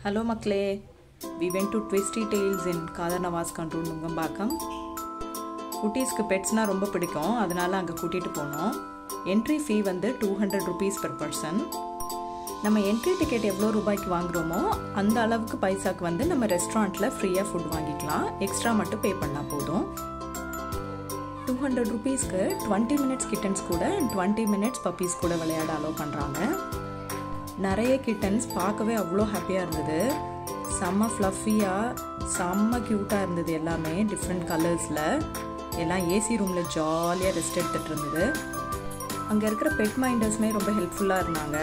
hello மக்களே we went to twisty tails in Khadernawaz கண்ட்ரோல் நுங்கம்பாக்கம் குட்டீஸ்க்கு பெட்ஸ்னால் ரொம்ப பிடிக்கும் அதனால் அங்கே கூட்டிகிட்டு போனோம் என்ட்ரி ஃபீ வந்து two hundred rupees per person நம்ம என்ட்ரி டிக்கெட் எவ்வளோ ரூபாய்க்கு வாங்குகிறோமோ அந்த அளவுக்கு பைசாக்கு வந்து நம்ம ரெஸ்டாரண்ட்டில் ஃப்ரீயாக ஃபுட் வாங்கிக்கலாம் எக்ஸ்ட்ரா மட்டும் பே பண்ணால் போதும் டூ ஹண்ட்ரட் ருபீஸ்க்கு டுவெண்ட்டி மினிட்ஸ் கிட்டன்ஸ் கூட டுவெண்ட்டி மினிட்ஸ் பப்பீஸ் கூட விளையாட அலோவ் பண்ணுறாங்க நிறைய கிட்டன்ஸ் பார்க்கவே அவ்வளோ ஹாப்பியாக இருந்தது செம்ம ஃப்ளஃபியாக செம்ம க்யூட்டாக இருந்தது எல்லாமே டிஃப்ரெண்ட் கலர்ஸில் எல்லாம் ஏசி ரூமில் ஜாலியாக ரெஸ்ட் எடுத்துகிட்டு இருந்தது அங்கே இருக்கிற பெட் மைண்டர்ஸுமே ரொம்ப ஹெல்ப்ஃபுல்லாக இருந்தாங்க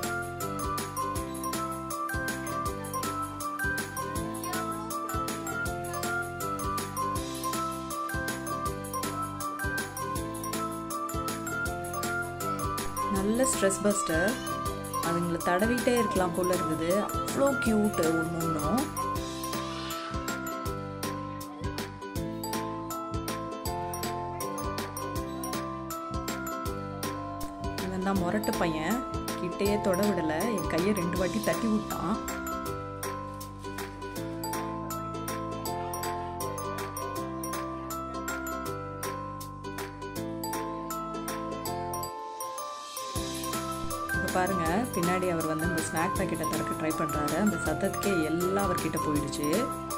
நல்ல ஸ்ட்ரெஸ் பஸ்டர் அதுங்களை தடவிட்டே இருக்கலாம் போல இருந்தது அவ்வளோ க்யூட்டு ஒன்று ஒன்றும் இவன் தான் முரட்டு பையன் கிட்டேயே தொட விடலை என் கையை ரெண்டு வாட்டி தட்டி விட்டான் இப்போ பாருங்க பின்னாடி அவர் வந்து அந்த ஸ்நாக் பேக்கெட்டை திறக்க ட்ரை பண்ணுறாரு அந்த சத்தத்துக்கே எல்லாம் அவர்கிட்ட போயிடுச்சு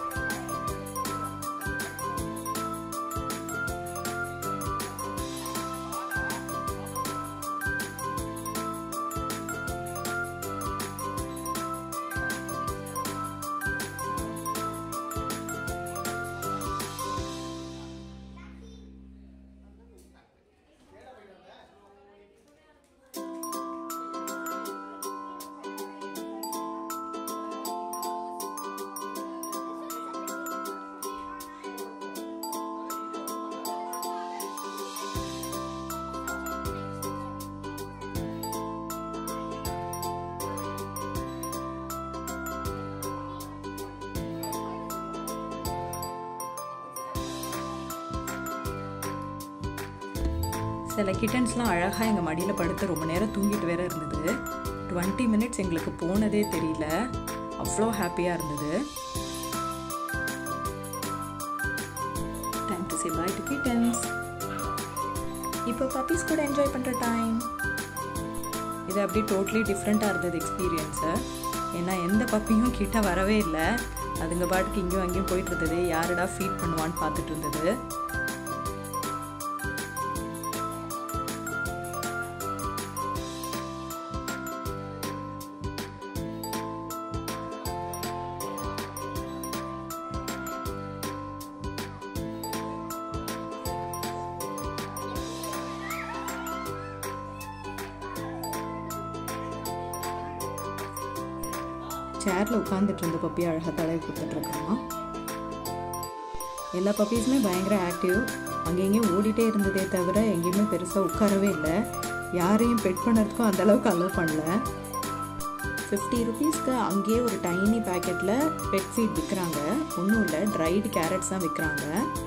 சில கிட்டன்ஸ்லாம் அழகாக எங்கள் மடியில் படுத்து ரொம்ப நேரம் தூங்கிட்டு வேற இருந்தது டுவெண்ட்டி மினிட்ஸ் எங்களுக்கு போனதே தெரியல அவ்வளோ ஹாப்பியாக இருந்தது time to say bye to kittens இப்போ பப்பீஸ் கூட என்ஜாய் பண்ணுற டைம் இது அப்படி டோட்லி டிஃப்ரெண்ட்டாக இருந்தது எக்ஸ்பீரியன்ஸு ஏன்னா எந்த பப்பியும் கிட்ட வரவே இல்லை அதுங்க பாட்டுக்கு இங்கேயும் அங்கேயும் போயிட்டு இருந்தது யாருடா ஃபீட் பண்ணுவான்னு பார்த்துட்டு இருந்தது சேரில் உட்காந்துட்டு இருந்த பப்பி அழகாக தடவி கொடுத்துட்ருக்கான் எல்லா பப்பீஸுமே பயங்கர ஆக்டிவ் அங்கே எங்கேயும் ஓடிட்டே இருந்ததே தவிர எங்கேயுமே பெருசாக உட்காரவே இல்லை யாரையும் பெட் பண்ணுறதுக்கும் அந்தளவுக்கு அலோவ் பண்ணல ஃபிஃப்டி ருபீஸ்க்கு அங்கேயே ஒரு டைனி பேக்கெட்டில் பெட் ஃபீட் விற்கிறாங்க ஒன்றும் இல்லை ட்ரைடு கேரட்ஸ் தான் விற்கிறாங்க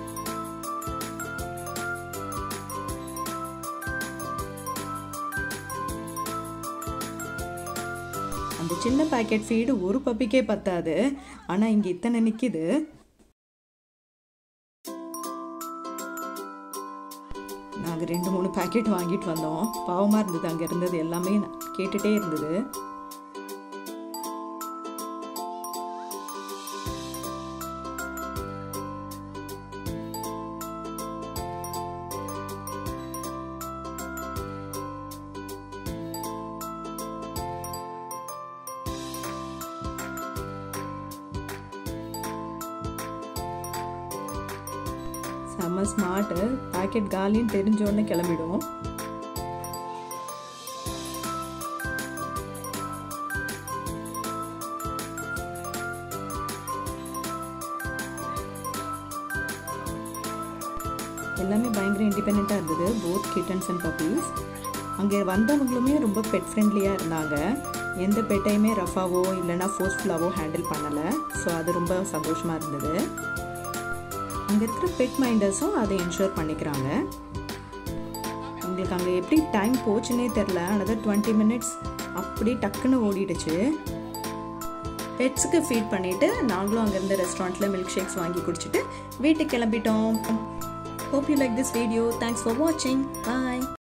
அந்த சின்ன பேக்கெட் ஃபீடு ஒரு பப்பிக்கே பத்தாது ஆனால் இங்கே இத்தனை நிற்கிது நாங்கள் ரெண்டு மூணு பேக்கெட் வாங்கிட்டு வந்தோம் பாவமாக இருந்தது அங்கே இருந்தது எல்லாமே கேட்டுகிட்டே இருந்தது செம்ம ஸ்மார்ட்டு பேக்கெட் காலின்னு தெரிஞ்சோடனே கிளம்பிடும் எல்லாமே பயங்கர இண்டிபெண்ட்டாக இருந்தது போத் கிட்டன்ஸ் அண்ட் பப்பீஸ் அங்கே வந்தவங்களுமே ரொம்ப பெட் ஃப்ரெண்ட்லியாக இருந்தாங்க எந்த பெட்டையுமே ரஃபாவோ இல்லைனா ஃபோர்ஸ்ஃபுல்லாவோ ஹேண்டில் பண்ணலை ஸோ அது ரொம்ப சந்தோஷமாக இருந்தது அங்கே இருக்கிற பெட் மைண்டர்ஸும் அதை என்ஷூர் பண்ணிக்கிறாங்க எங்களுக்கு அங்கே எப்படி டைம் போச்சுன்னே தெரில அனதர் டுவெண்ட்டி மினிட்ஸ் அப்படி டக்குன்னு ஓடிடுச்சு பெட்ஸுக்கு ஃபீட் பண்ணிவிட்டு நாங்களும் அங்கேருந்து ரெஸ்டாரண்ட்டில் மில்க் ஷேக்ஸ் வாங்கி குடிச்சிட்டு வீட்டுக்கு கிளம்பிட்டோம் hope you like this video thanks for வாட்சிங் பாய்